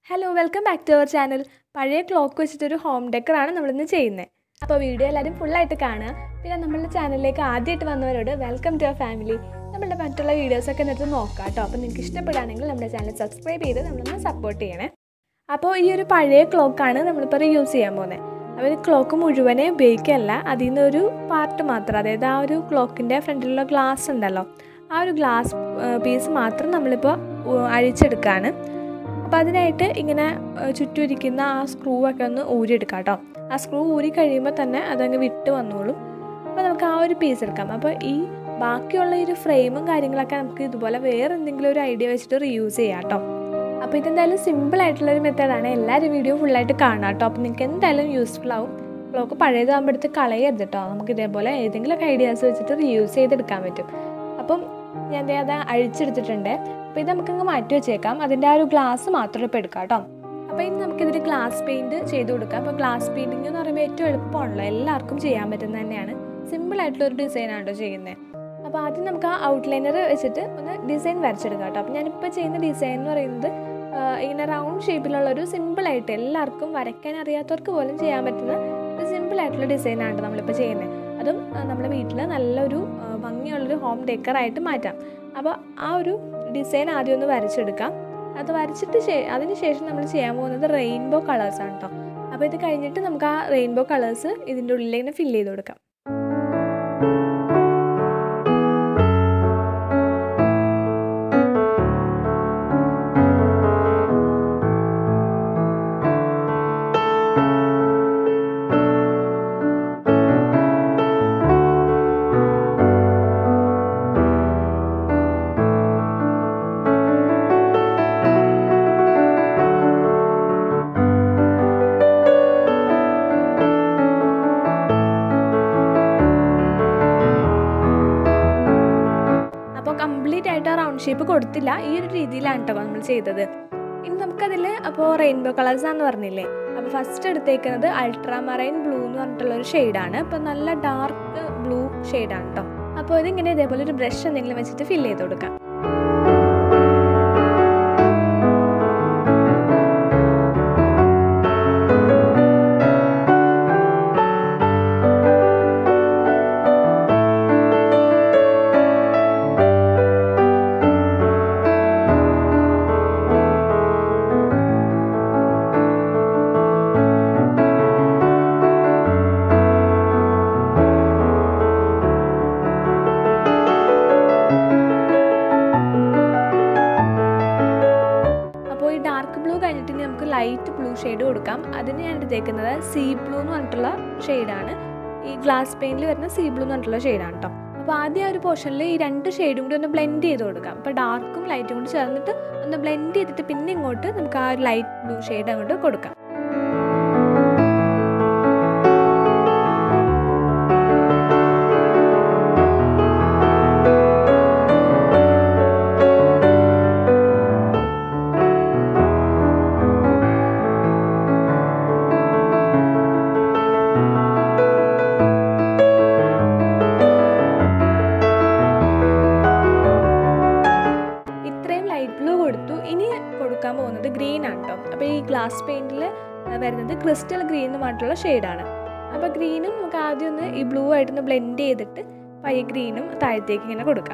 hello welcome back to our channel പഴയ clock വെച്ചിട്ടൊരു home ഡെക്കറാണ് നമ്മളിന്ന് ചെയ്യുന്നത് അപ്പോൾ വീഡിയോ എല്ലാവരും ഫുള്ളായിട്ട് കാണുക പിന്നെ നമ്മളുടെ ചാനലിലേക്ക് ആദ്യമായിട്ട് വന്നവരോട് വെൽക്കം ടു അവർ ഫാമിലി നമ്മളുടെ മറ്റുള്ള വീഡിയോസൊക്കെ എന്നിട്ട് നോക്കാം കേട്ടോ അപ്പോൾ നിങ്ങൾക്ക് ഇഷ്ടപ്പെടുകയാണെങ്കിൽ നമ്മുടെ ചാനൽ സബ്സ്ക്രൈബ് ചെയ്ത് നമ്മളൊന്ന് സപ്പോർട്ട് ചെയ്യണേ അപ്പോൾ ഈ ഒരു പഴയ ക്ലോക്കാണ് നമ്മളിപ്പോൾ യൂസ് ചെയ്യാൻ പോകുന്നത് അപ്പോൾ ഈ ക്ലോക്ക് മുഴുവനെ ഉപയോഗിക്കല്ല അതിൽ നിന്നൊരു പാർട്ട് മാത്രം അതായത് ആ ഒരു ക്ലോക്കിൻ്റെ ഫ്രണ്ടിലുള്ള ഗ്ലാസ് ഉണ്ടല്ലോ ആ ഒരു ഗ്ലാസ് പീസ് മാത്രം നമ്മളിപ്പോൾ അഴിച്ചെടുക്കുകയാണ് അപ്പോൾ അതിനായിട്ട് ഇങ്ങനെ ചുറ്റും ഇരിക്കുന്ന ആ സ്ക്രൂ ഒക്കെ ഒന്ന് ഊരിയെടുക്കാം കേട്ടോ ആ സ്ക്രൂ ഊരി കഴിയുമ്പോൾ തന്നെ അതങ്ങ് വിട്ട് വന്നോളും അപ്പോൾ നമുക്ക് ആ ഒരു പീസ് എടുക്കാം അപ്പോൾ ഈ ബാക്കിയുള്ള ഈ ഒരു ഫ്രെയിമും കാര്യങ്ങളൊക്കെ നമുക്ക് ഇതുപോലെ വേറെ എന്തെങ്കിലും ഒരു ഐഡിയ വെച്ചിട്ട് റീയൂസ് ചെയ്യാം കേട്ടോ അപ്പോൾ ഇതെന്തായാലും സിമ്പിൾ ആയിട്ടുള്ളൊരു മെത്തേഡാണ് എല്ലാവരും വീഡിയോ ഫുള്ളായിട്ട് കാണാം കേട്ടോ അപ്പോൾ നിങ്ങൾക്ക് എന്തായാലും യൂസ്ഫുൾ ആവും ക്ലോക്ക് പഴയതാകുമ്പോൾ എടുത്ത് കളയരുത് കേട്ടോ നമുക്ക് ഇതേപോലെ ഏതെങ്കിലുമൊക്കെ ഐഡിയാസ് വെച്ചിട്ട് റീയൂസ് ചെയ്തെടുക്കാൻ പറ്റും അപ്പം ഞാൻ ദേ അത് അഴിച്ചെടുത്തിട്ടുണ്ട് അപ്പോൾ ഇത് നമുക്കങ്ങ് മാറ്റി വെച്ചേക്കാം അതിൻ്റെ ആ ഒരു ഗ്ലാസ് മാത്രം ഇപ്പോൾ എടുക്കാം കേട്ടോ അപ്പോൾ ഇനി നമുക്കിതിൽ ഗ്ലാസ് പെയിൻറ്റ് ചെയ്ത് കൊടുക്കാം അപ്പോൾ ഗ്ലാസ് പെയിൻറ്റിംഗ് എന്ന് പറയുമ്പോൾ ഏറ്റവും എളുപ്പമാണല്ലോ എല്ലാവർക്കും ചെയ്യാൻ പറ്റുന്നത് തന്നെയാണ് സിമ്പിൾ ആയിട്ടുള്ള ഒരു ഡിസൈനാണ് കേട്ടോ ചെയ്യുന്നത് അപ്പോൾ ആദ്യം നമുക്ക് ആ ഔട്ട്ലൈനർ വെച്ചിട്ട് ഒന്ന് ഡിസൈൻ വരച്ചെടുക്കാം കേട്ടോ അപ്പോൾ ഞാനിപ്പോൾ ചെയ്യുന്ന ഡിസൈൻ എന്ന് പറയുന്നത് ഇങ്ങനെ റൗണ്ട് ഷേപ്പിലുള്ള ഒരു സിമ്പിളായിട്ട് എല്ലാവർക്കും വരയ്ക്കാൻ അറിയാത്തവർക്ക് പോലും ചെയ്യാൻ പറ്റുന്ന ഒരു സിമ്പിളായിട്ടുള്ള ഡിസൈനാണ് നമ്മളിപ്പോൾ ചെയ്യുന്നത് അതും നമ്മുടെ വീട്ടിൽ നല്ലൊരു ഭംഗിയുള്ളൊരു ഹോം ഡെക്കറായിട്ട് മാറ്റാം അപ്പോൾ ആ ഒരു ഡിസൈൻ ആദ്യം ഒന്ന് വരച്ചെടുക്കാം അത് വരച്ചിട്ട് ശേ അതിന് ശേഷം നമ്മൾ ചെയ്യാൻ പോകുന്നത് റെയിൻബോ കളേഴ്സാണ് കേട്ടോ അപ്പോൾ ഇത് കഴിഞ്ഞിട്ട് നമുക്ക് ആ റെയിൻബോ കളേഴ്സ് ഇതിൻ്റെ ഉള്ളിലേക്ക് ഫില്ല് ചെയ്ത് കൊടുക്കാം അപ്പോൾ കംപ്ലീറ്റ് ആയിട്ട് ആ റൗണ്ട് ഷേപ്പ് കൊടുത്തില്ല ഈ ഒരു രീതിയിലാണ് കേട്ടോ നമ്മൾ ചെയ്തത് ഇനി നമുക്കതിൽ അപ്പോൾ റെയിൻബോ കളേഴ്സ് ആണെന്ന് പറഞ്ഞില്ലേ അപ്പോൾ ഫസ്റ്റ് എടുത്തേക്കുന്നത് അൾട്രാമറൈൻ ബ്ലൂ എന്ന് പറഞ്ഞിട്ടുള്ള ഒരു ഷെയ്ഡാണ് അപ്പോൾ നല്ല ഡാർക്ക് ബ്ലൂ ഷെയ്ഡാണ് കേട്ടോ അപ്പോൾ ഇതിങ്ങനെ ഇതേപോലെ ഒരു ബ്രഷ് എന്തെങ്കിലും വെച്ചിട്ട് ഫില്ല് ചെയ്ത് കൊടുക്കാം ഡാർക്ക് ബ്ലൂ കഴിഞ്ഞിട്ട് ഇനി നമുക്ക് ലൈറ്റ് ബ്ലൂ ഷെയ്ഡ് കൊടുക്കാം അതിന് ഞാൻ എടുത്തേക്കുന്നത് സീ ബ്ലൂ എന്ന് പറഞ്ഞിട്ടുള്ള ഷെയ്ഡാണ് ഈ ഗ്ലാസ് പെയിൻറ്റിൽ വരുന്ന സീ ബ്ലൂ എന്ന് പറഞ്ഞിട്ടുള്ള ഷെയ്ഡാണ് കേട്ടോ അപ്പോൾ ആദ്യം ആ ഒരു പോർഷനിൽ ഈ രണ്ട് ഷെയ്ഡും കൂടി ഒന്ന് ബ്ലെൻഡ് ചെയ്ത് കൊടുക്കാം അപ്പോൾ ഡാർക്കും ലൈറ്റും കൂടി ചേർന്നിട്ട് ഒന്ന് ബ്ലെൻഡ് ചെയ്തിട്ട് പിന്നെ ഇങ്ങോട്ട് നമുക്ക് ആ ഒരു ലൈറ്റ് ബ്ലൂ ഷെയ്ഡ് അങ്ങോട്ട് കൊടുക്കാം കൊടുത്തു ഇനി കൊടുക്കാൻ പോകുന്നത് ഗ്രീൻ ആണ് കേട്ടോ അപ്പോൾ ഈ ഗ്ലാസ് പെയിൻറ്റിൽ വരുന്നത് ക്രിസ്റ്റൽ ഗ്രീൻ എന്ന് പറഞ്ഞിട്ടുള്ള ഷെയ്ഡാണ് അപ്പോൾ ഗ്രീനും നമുക്ക് ആദ്യം ഒന്ന് ഈ ബ്ലൂ ആയിട്ടൊന്ന് ബ്ലെൻഡ് ചെയ്തിട്ട് പയ്യ ഗ്രീനും താഴത്തേക്ക് ഇങ്ങനെ കൊടുക്കാം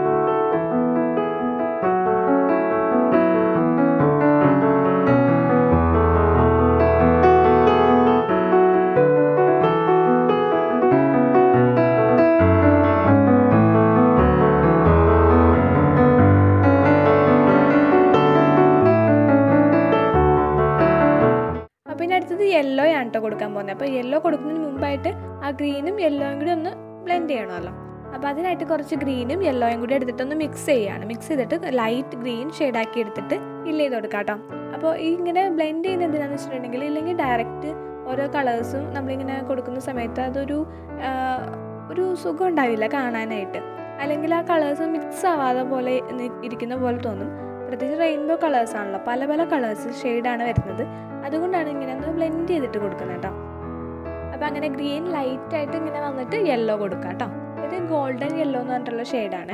പിന്നെ അടുത്തത് യെല്ലോ ആണ് കേട്ടോ കൊടുക്കാൻ പോകുന്നത് അപ്പോൾ യെല്ലോ കൊടുക്കുന്നതിന് മുമ്പായിട്ട് ആ ഗ്രീനും യെല്ലോയും കൂടി ഒന്ന് ബ്ലെൻഡ് ചെയ്യണമല്ലോ അപ്പോൾ അതിനായിട്ട് കുറച്ച് ഗ്രീനും യെല്ലോയും കൂടി എടുത്തിട്ടൊന്ന് മിക്സ് ചെയ്യുകയാണ് മിക്സ് ചെയ്തിട്ട് ലൈറ്റ് ഗ്രീൻ ഷെയ്ഡാക്കി എടുത്തിട്ട് ഫില്ല് ചെയ്ത് കൊടുക്കാം കേട്ടോ അപ്പോൾ ഈ ഇങ്ങനെ ബ്ലെൻഡ് ചെയ്യുന്നത് എന്തിനാണെന്ന് വെച്ചിട്ടുണ്ടെങ്കിൽ ഇല്ലെങ്കിൽ ഡയറക്റ്റ് ഓരോ കളേഴ്സും നമ്മളിങ്ങനെ കൊടുക്കുന്ന സമയത്ത് അതൊരു ഒരു സുഖം ഉണ്ടാവില്ല കാണാനായിട്ട് അല്ലെങ്കിൽ ആ കളേഴ്സ് മിക്സ് ആവാതെ പോലെ ഇരിക്കുന്ന പോലെ തോന്നും പ്രത്യേകിച്ച് റെയിൻബോ കളേഴ്സ് ആണല്ലോ പല പല കളേഴ്സ് ഷെയ്ഡാണ് വരുന്നത് അതുകൊണ്ടാണ് ഇങ്ങനെ ഒന്ന് ബ്ലെൻഡ് ചെയ്തിട്ട് കൊടുക്കുന്നത് കേട്ടോ അപ്പോൾ അങ്ങനെ ഗ്രീൻ ലൈറ്റ് ആയിട്ട് ഇങ്ങനെ വന്നിട്ട് യെല്ലോ കൊടുക്കാം കേട്ടോ ഇത് ഗോൾഡൻ യെല്ലോ എന്ന് പറഞ്ഞിട്ടുള്ള ഷെയ്ഡാണ്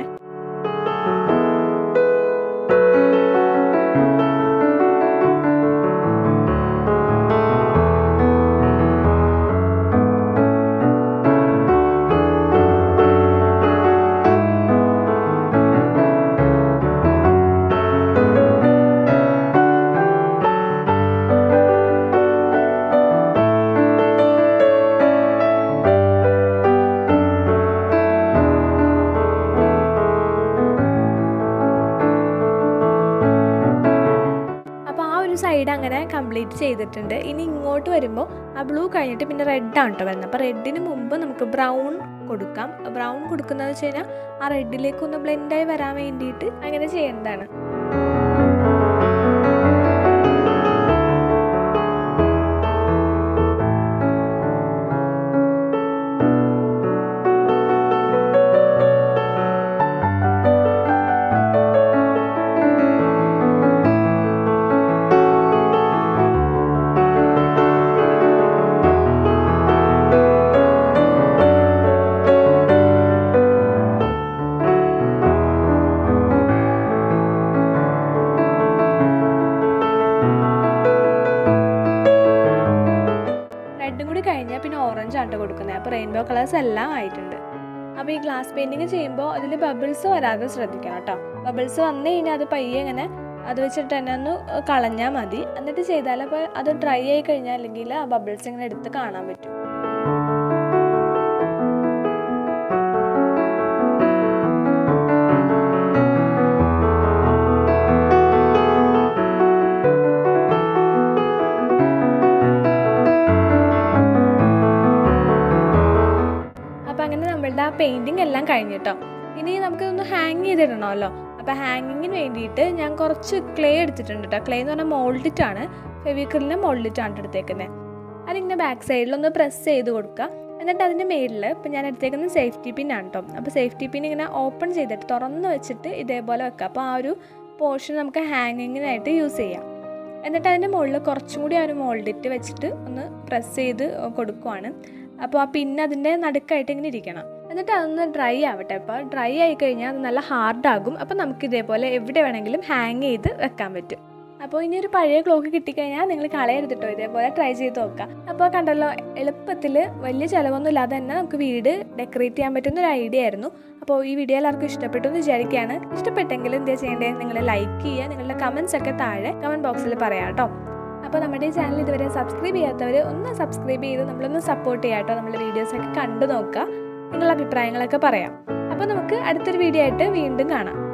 ഒരു സൈഡ് അങ്ങനെ കംപ്ലീറ്റ് ചെയ്തിട്ടുണ്ട് ഇനി ഇങ്ങോട്ട് വരുമ്പോൾ ആ ബ്ലൂ കഴിഞ്ഞിട്ട് പിന്നെ റെഡ് ആണ് കേട്ടോ വരുന്നത് അപ്പോൾ റെഡിന് മുമ്പ് നമുക്ക് ബ്രൗൺ കൊടുക്കാം ബ്രൗൺ കൊടുക്കുന്നത് വെച്ച് കഴിഞ്ഞാൽ ആ റെഡിലേക്ക് ഒന്ന് ബ്ലെൻഡായി വരാൻ വേണ്ടിയിട്ട് അങ്ങനെ ചെയ്യേണ്ടതാണ് റെഡും കൂടി കഴിഞ്ഞാൽ പിന്നെ ഓറഞ്ച് ആണ് കൊടുക്കുന്നത് അപ്പോൾ റെയിൻബോ കളേഴ്സ് എല്ലാം ആയിട്ടുണ്ട് അപ്പോൾ ഈ ഗ്ലാസ് പെയിൻറ്റിങ് ചെയ്യുമ്പോൾ അതിൽ ബബിൾസ് വരാതെ ശ്രദ്ധിക്കണം കേട്ടോ ബബിൾസ് വന്നു കഴിഞ്ഞാൽ അത് പയ്യെ ഇങ്ങനെ അത് വെച്ചിട്ട് തന്നെ ഒന്ന് കളഞ്ഞാൽ മതി എന്നിട്ട് ചെയ്താൽ അപ്പോൾ അത് ഡ്രൈ ആയി കഴിഞ്ഞാൽ അല്ലെങ്കിൽ ആ ബബിൾസ് ഇങ്ങനെ എടുത്ത് കാണാൻ പറ്റും അപ്പോൾ അങ്ങനെ നമ്മളുടെ ആ പെയിൻറ്റിങ് എല്ലാം കഴിഞ്ഞിട്ടോ ഇനി നമുക്കിതൊന്ന് ഹാങ് ചെയ്തിടണമല്ലോ അപ്പോൾ ഹാങ്ങിങ്ങിന് വേണ്ടിയിട്ട് ഞാൻ കുറച്ച് ക്ലേ എടുത്തിട്ടുണ്ട് കേട്ടോ ക്ലേ എന്ന് പറഞ്ഞാൽ മോൾഡിറ്റാണ് ഫെവിക്രിലിൻ്റെ മോൾഡിറ്റാണ് എടുത്തേക്കുന്നത് അതിങ്ങനെ ബാക്ക് സൈഡിലൊന്ന് പ്രസ് ചെയ്ത് കൊടുക്കുക എന്നിട്ട് അതിൻ്റെ മേളിൽ ഇപ്പം ഞാൻ എടുത്തേക്കുന്നത് സേഫ്റ്റി പിൻ ആണ് കേട്ടോ അപ്പോൾ സേഫ്റ്റി പിൻ ഇങ്ങനെ ഓപ്പൺ ചെയ്തിട്ട് തുറന്ന് വെച്ചിട്ട് ഇതേപോലെ വെക്കുക അപ്പോൾ ആ ഒരു പോർഷൻ നമുക്ക് ഹാങ്ങിങ്ങിനായിട്ട് യൂസ് ചെയ്യാം എന്നിട്ട് അതിൻ്റെ മുകളിൽ കുറച്ചും കൂടി ആ ഒരു മോൾഡിറ്റ് വെച്ചിട്ട് ഒന്ന് പ്രസ് ചെയ്ത് കൊടുക്കുവാണ് അപ്പോൾ ആ പിന്നെ അതിൻ്റെ നടുക്കായിട്ട് ഇങ്ങനെ ഇരിക്കണം എന്നിട്ട് അതൊന്ന് ഡ്രൈ ആവട്ടെ അപ്പോൾ ഡ്രൈ ആയി കഴിഞ്ഞാൽ അത് നല്ല ഹാർഡാകും അപ്പോൾ നമുക്ക് ഇതേപോലെ എവിടെ വേണമെങ്കിലും ഹാങ് ചെയ്ത് വെക്കാൻ പറ്റും അപ്പോൾ ഇനി ഒരു പഴയ ക്ലോക്ക് കിട്ടിക്കഴിഞ്ഞാൽ നിങ്ങൾ കളയരുതിട്ടോ ഇതേപോലെ ട്രൈ ചെയ്ത് നോക്കാം അപ്പോൾ കണ്ടല്ലോ എളുപ്പത്തിൽ വലിയ ചിലവൊന്നും ഇല്ലാതെ തന്നെ നമുക്ക് വീട് ഡെക്കറേറ്റ് ചെയ്യാൻ പറ്റുന്ന ഒരു ഐഡിയ ആയിരുന്നു അപ്പോൾ ഈ വീഡിയോ എല്ലാവർക്കും ഇഷ്ടപ്പെട്ടു എന്ന് വിചാരിക്കുകയാണ് ഇഷ്ടപ്പെട്ടെങ്കിൽ എന്താ ചെയ്യേണ്ടത് നിങ്ങൾ ലൈക്ക് ചെയ്യുക നിങ്ങളുടെ കമൻസ് ഒക്കെ താഴെ കമൻറ്റ് ബോക്സിൽ പറയാം കേട്ടോ അപ്പോൾ നമ്മുടെ ഈ ചാനൽ ഇതുവരെ സബ്സ്ക്രൈബ് ചെയ്യാത്തവർ ഒന്ന് സബ്സ്ക്രൈബ് ചെയ്ത് നമ്മളൊന്ന് സപ്പോർട്ട് ചെയ്യാം കേട്ടോ നമ്മുടെ വീഡിയോസൊക്കെ കണ്ടു നോക്കുക നിങ്ങളുടെ അഭിപ്രായങ്ങളൊക്കെ പറയാം അപ്പോൾ നമുക്ക് അടുത്തൊരു വീഡിയോ ആയിട്ട് വീണ്ടും കാണാം